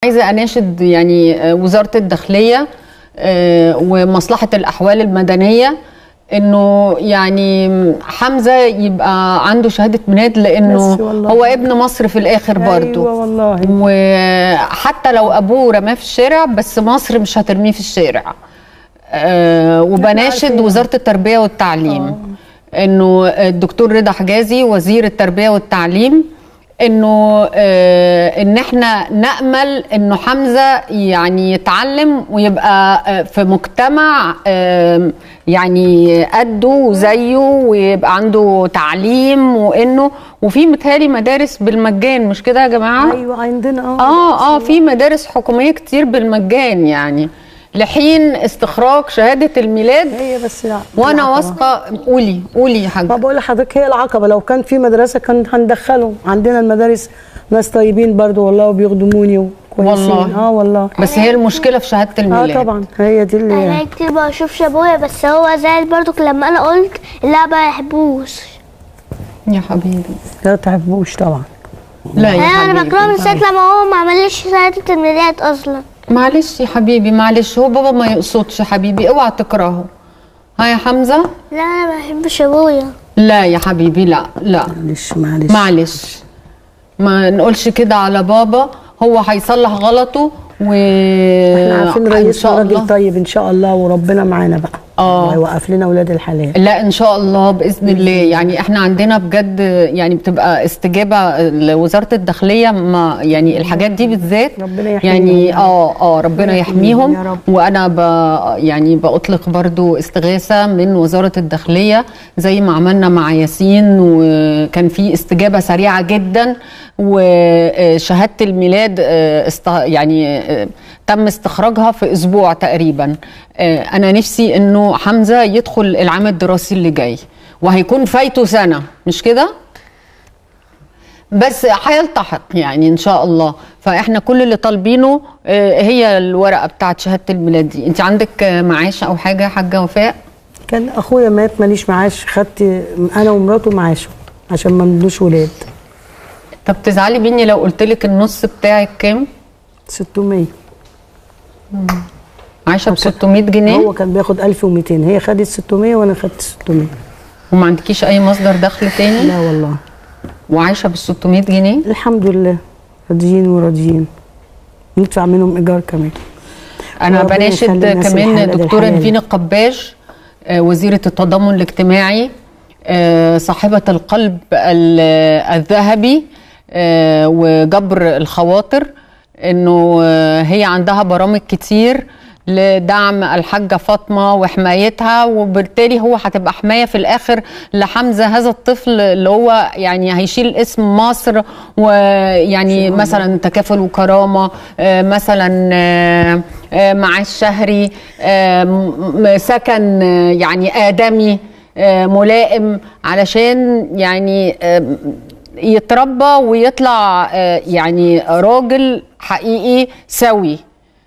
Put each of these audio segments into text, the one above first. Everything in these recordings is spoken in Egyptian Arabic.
عايزه اناشد يعني آه، وزاره الداخليه آه، ومصلحه الاحوال المدنيه انه يعني حمزه يبقى عنده شهاده ميلاد لانه بس والله. هو ابن مصر في الاخر برضه ايوه والله وحتى لو ابوه رماه في الشارع بس مصر مش هترميه في الشارع آه وبناشد عارفين. وزاره التربيه والتعليم انه الدكتور رضا حجازي وزير التربيه والتعليم انه آه ان احنا نامل انه حمزه يعني يتعلم ويبقى آه في مجتمع آه يعني قده وزيه ويبقى عنده تعليم وانه وفي متهيألي مدارس بالمجان مش كده يا جماعه؟ ايوه عندنا اه اه اه في مدارس حكوميه كتير بالمجان يعني لحين استخراج شهاده الميلاد هي بس لا وانا العقبة. واثقه قولي قولي يا حاجه ما بقول لحضرتك هي العقبه لو كان في مدرسه كان هندخلهم عندنا المدارس ناس طيبين برضو والله وبيخدموني وكويسين والله. اه والله بس هي المشكله في شهاده اه الميلاد طبعا هي دي اللي انا كتير بشوف ابويا بس هو زعل برضو لما انا قلت لا ما يحبوش يا حبيبي لا تحبوش طبعا لا يا انا انا حبيبي بكرهه من ساعه لما هو ما عملش شهاده الميلاد اصلا معلش يا حبيبي معلش هو بابا ما يقصدش يا حبيبي اوعى تكرهه ها يا حمزه لا انا ما بحبش ابويا لا يا حبيبي لا لا معلش معلش معلش ما نقولش كده على بابا هو هيصلح غلطه و احنا عارفين إن رئيسنا شاء راجل الله. طيب ان شاء الله وربنا معانا بقى آه. ويوقف لنا اولاد الحلال لا ان شاء الله باذن الله يعني احنا عندنا بجد يعني بتبقى استجابه لوزاره الداخليه ما يعني الحاجات دي بالذات ربنا يحميهم يعني يا رب. اه اه ربنا يحميهم يحميهم يا رب. وانا ب يعني باطلق برضو استغاثه من وزاره الداخليه زي ما عملنا مع ياسين وكان في استجابه سريعه جدا وشهاده الميلاد آه، است يعني آه، تم استخراجها في اسبوع تقريبا آه، انا نفسي انه حمزه يدخل العام الدراسي اللي جاي وهيكون فايته سنه مش كده بس هيلتحق يعني ان شاء الله فاحنا كل اللي طالبينه آه، هي الورقه بتاعت شهاده الميلاد دي انت عندك آه، معاش او حاجه يا حاجه وفاء كان اخويا مات ماليش معاش خدت انا ومراته معاشه عشان ما ندوش ولاد طب تزعلي مني لو قلت لك النص بتاعك كام 600 عايشه ب 600 جنيه هو كان بياخد 1200 هي خدت 600 وانا خدت 600 وما عندكيش اي مصدر دخل تاني لا والله وعايشه بال 600 جنيه الحمد لله راضيين وراضيين ندفع منهم ايجار كمان انا وربنا بناشد يخلي الناس كمان الحلال دكتوره الحلال. نفين القباج آه، وزيره التضامن الاجتماعي آه، صاحبه القلب ال- الذهبي آه، وجبر الخواطر انه آه، هي عندها برامج كتير لدعم الحاجة فاطمة وحمايتها وبالتالي هو هتبقى حماية في الآخر لحمزة هذا الطفل اللي هو يعني هيشيل اسم مصر ويعني مثلا تكافل وكرامة آه، مثلا آه، آه، معاش شهري آه، م- م- سكن آه، يعني آدمي آه، ملائم علشان يعني آه، يتربى ويطلع آه، يعني راجل حقيقي سوي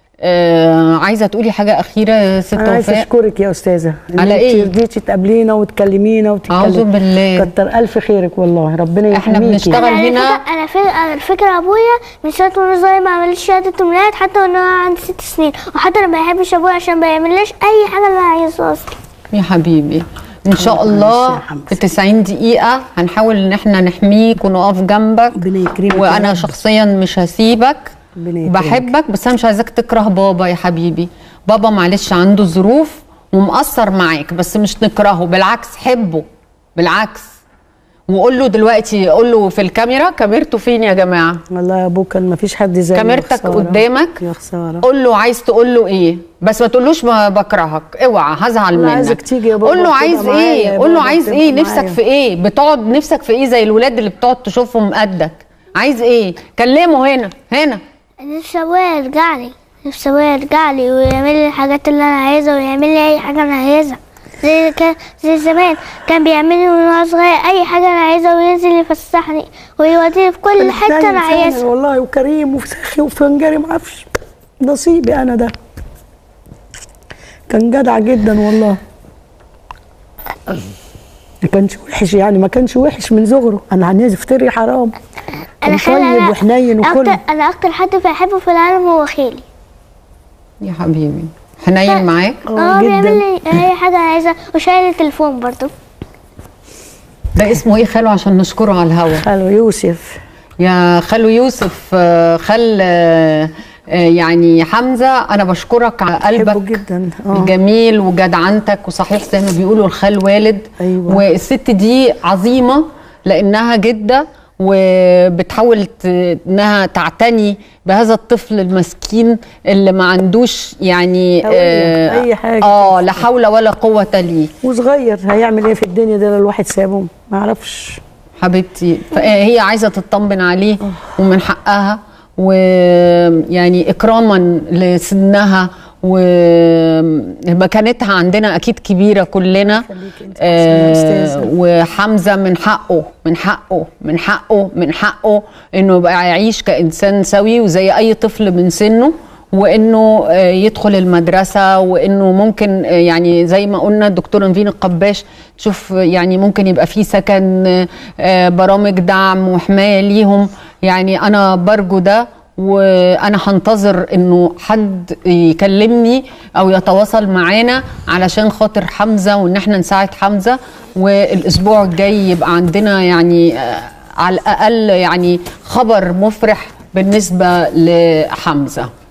آه، عايزه تقولي حاجه اخيره يا ست انا عايزه وفاء اشكرك يا استاذه إن على انت إيه؟ رضيتي تقابلينا وتكلمينا وتتكلمي أعوذ بالله. كتر الف خيرك والله ربنا إحنا يحميكي بنشتغل انا على هنا- فكره انا فكره على فكره ابويا من ساعه وانا صغير ما عملش شهاده الميلاد حتى وانا عندي ست سنين وحتى انا ما بحبش ابويا عشان ما يعملش اي حاجه اللي انا عايزها اصلا يا حبيبي ان شاء معلش الله يا حمزة. في 90 دقيقه هنحاول ان احنا نحميك ونقف جنبك ربنا يكرمك يا وانا رب. شخصيا مش هسيبك ربنا يكرمك. بحبك بس انا مش عايزاك تكره بابا يا حبيبي بابا معلش عنده ظروف ومقصر معاك بس مش نكرهه بالعكس حبه بالعكس وقول له دلوقتي قول له في الكاميرا كاميرته فين يا جماعه والله يا ابو كان ما فيش حد زي كاميرتك قدامك يا خساره قول له عايز تقول له ايه بس ما تقولوش ما بكرهك اوعى هزعل أنا منك عايزك تيجي يا بابا قول له تبقى عايز معايا ايه يا قول له بابا عايز تبقى ايه نفسك معايا. في ايه بتقعد نفسك في ايه زي الولاد اللي بتقعد تشوفهم قدك عايز ايه كلمه هنا هنا نفسي ابويا يرجع لي نفسي ابويا يرجع لي ويعمل لي الحاجات اللي انا عايزها ويعمل لي اي حاجه انا عايزها زي كان زي زمان كان بيعمل لي وانا صغير اي حاجه انا عايزها وينزل يفسحني ويوديني في كل حته انا فعلاً عايزها والله وكريم وسخي وفنجري ما اعرفش نصيبي انا ده كان جدع جدا والله ما كانش وحش يعني ما كانش وحش من صغره انا عايز افتري حرام كان خالي طيب أنا وحنين وكل أكتر أنا أكتر حد بحبه في العالم هو خالي يا حبيبي حنين معاك اه جدا بيعمل لي اي حاجه انا عايزها وشايل التليفون برضو ده اسمه ايه خاله عشان نشكره على الهوا خالو يوسف يا خالو يوسف آه، خال آه، آه، يعني حمزه انا بشكرك على بحبه قلبك جدا اه الجميل وجدعنتك وصحيح زي ما بيقولوا الخال والد أيوة. والست دي عظيمه لانها جده وبتحاول ت- انها تعتني بهذا الطفل المسكين اللي ما عندوش يعني هوية، أي حاجة. اه لا حول ولا قوه ليه وصغير هيعمل ايه في الدنيا ده لو الواحد سابه ما اعرفش حبيبتي فهي عايزه تطمن عليه ومن حقها ويعني اكراما لسنها ومكانتها عندنا اكيد كبيره كلنا يخليك انت أحسن يا أستاذة. وحمزه من حقه من حقه من حقه من حقه انه يبقى يعيش كانسان سوي وزي اي طفل من سنه وانه آه، يدخل المدرسه وانه ممكن آه، يعني زي ما قلنا الدكتور نفين القباش تشوف يعني ممكن يبقى في سكن آه، برامج دعم وحمايه ليهم يعني انا برجو ده وانا هنتظر انه حد يكلمني او يتواصل معانا علشان خاطر حمزه وان احنا نساعد حمزه والاسبوع الجاي يبقى عندنا يعني آه، على الاقل يعني خبر مفرح بالنسبه لحمزه